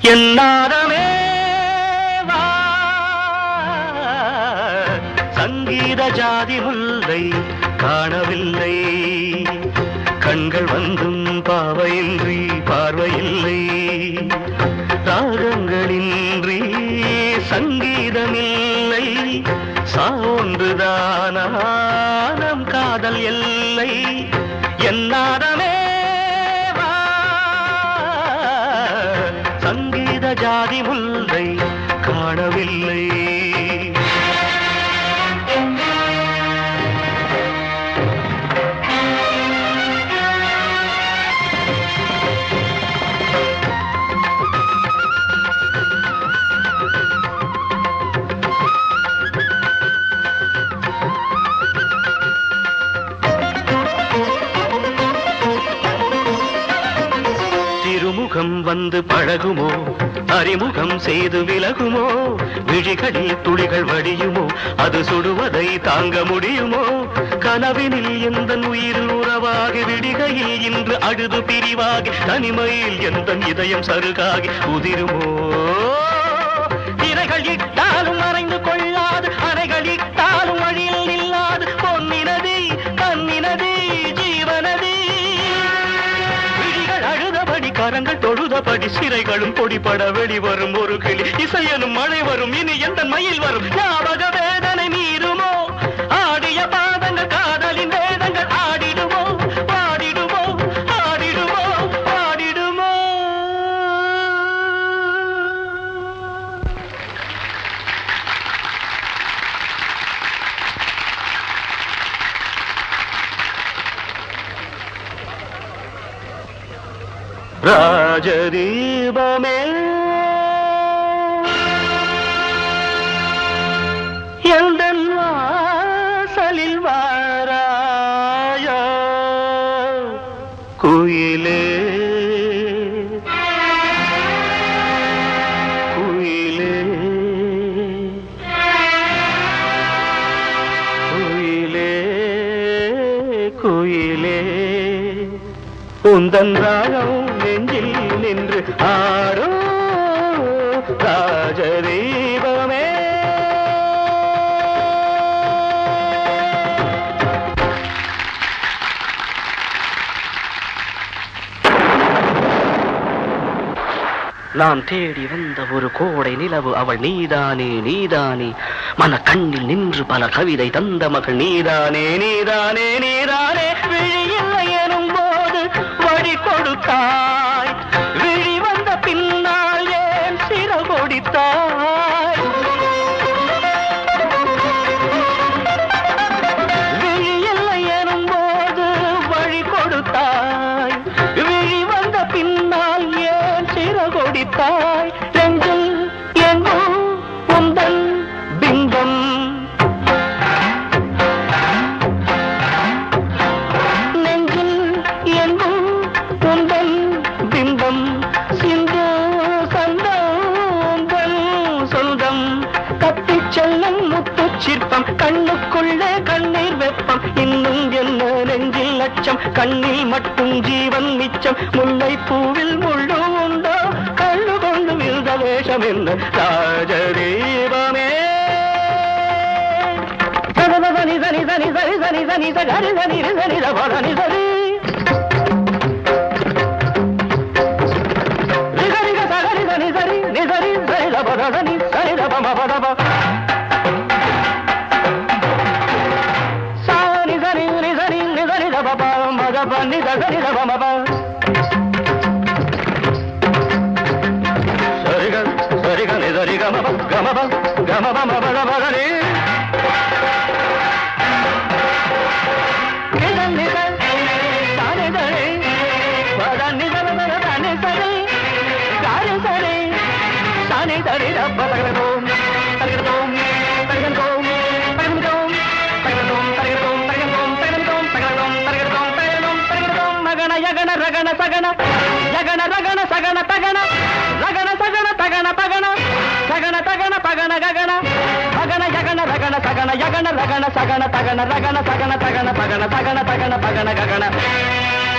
என்னாரமே வா சங்கீத ஜாதி முல்லை காணவில்லை கண்கள் வந்தும் பாவையின்றி பார்வையில்லை ராகங்களின்றி சங்கீதமில்லை சான்றுதானம் காதல் எல்லை என்னாரமே வா சங்கீத ஜாதி முல்லை காணவில்லை திருமுகம் வந்து பழகுமோ அறிமுகம் செய்து விலகுமோ விழிகளில் துளிகள் வடியுமோ அது சுடுவதை தாங்க முடியுமோ கனவினில் எந்த உயிர் உறவாகி விடிகையில் இன்று அழுது பிரிவாகி தனிமையில் எந்த இதயம் சருகாகி உதிருமோ இறைகள் இட்டாலும் மறைந்து கொள்ளாது அறைகள் இட்டாலும் வழியில் நில்லாது பொன்னினதி கண்ணினதி ஜீவனதி விழிகள் அழுதபடி கரங்கள் தொழுதபடி சிறைகளும் பொடிபட வெளிவரும் ஒரு கிளி இசையனும் மழை வரும் இனி எந்த மயில் வரும் ஞாபக வேதனை மீறுமோ ஆடிய பாதங்கள் காதலின் வேதங்கள் ஆடிடுமோ பாடிடுமோ ஆடிடுமோ பாடிடுமோ ராஜதீபமே எந்தன் வாசலில் வாராயா குயிலே குயிலே குயிலே குயிலே உந்தன் ராகம் நெஞ்சில் நின்று ஆரோ ராஜதீபமே நான் தேடி வந்த ஒரு கோடை நிலவு அவள் நீதானே நீதானே மன கண்ணில் நின்று பல கவிதை தந்த மகள் நீதானே நீதானே நீதானே விழியில்லை எனும் போது வழி கொடுத்தாய் விழி வந்த பின்னால் ஏன் சிற கொடித்தாய் விழியில்லை எனும் போது வழி கொடுத்தாய் விழி வந்த பின்னால் ஏன் சிற கொடித்தாய் நெஞ்சில் எங்கும் உந்தன் பிம்பம் நெஞ்சில் எங்கும் உந்தன் பிம்பம் சிந்து சந்தோந்தன் சொந்தம் தப்பிச் செல்லும் முத்து சிற்பம் கண்ணுக்குள்ளே கண்ணீர் வெப்பம் இன்னும் என்ன நெஞ்சில் லட்சம் கண்ணில் மட்டும் ஜீவன் மிச்சம் முல்லை பூவில் முள்ளு உண்டோ கண்ணு கொண்டு விழுந்த வேஷம் என்ன ராஜதீபமே சனி சனி சனி சனி சனி சனி சரி சனி சனி சனி சரி ரிகரிக சகரி சனி சரி நிசரி சரி தப சனி சரி தப மப தப சாணி சரி நிசரி நிசரி தப ப மத ப நித சரி தப மப சரிக சரிக நிசரி கமப கமப கமப மப தப சனி நிதன் நிதன் தானே தனே பத நிதன தன தானே சரி காரி சரி தானே தரி ரப்ப தகரதோம் தகரதோம் தகரதோம் தகரதோம் தகரதோம் தகரதோம் தகரதோம் தகரதோம் தகரதோம் தகரதோம் தகரதோம் தகரதோம் மகன யகன ரகன சகன யகன ரகன சகன தகன ரகன சகன தகன பகன சகன தகன பகன ககன பகன யகன ரகன சகன யகன ரகன சகன தகன ரகன சகன தகன பகன சகன தகன பகன ககன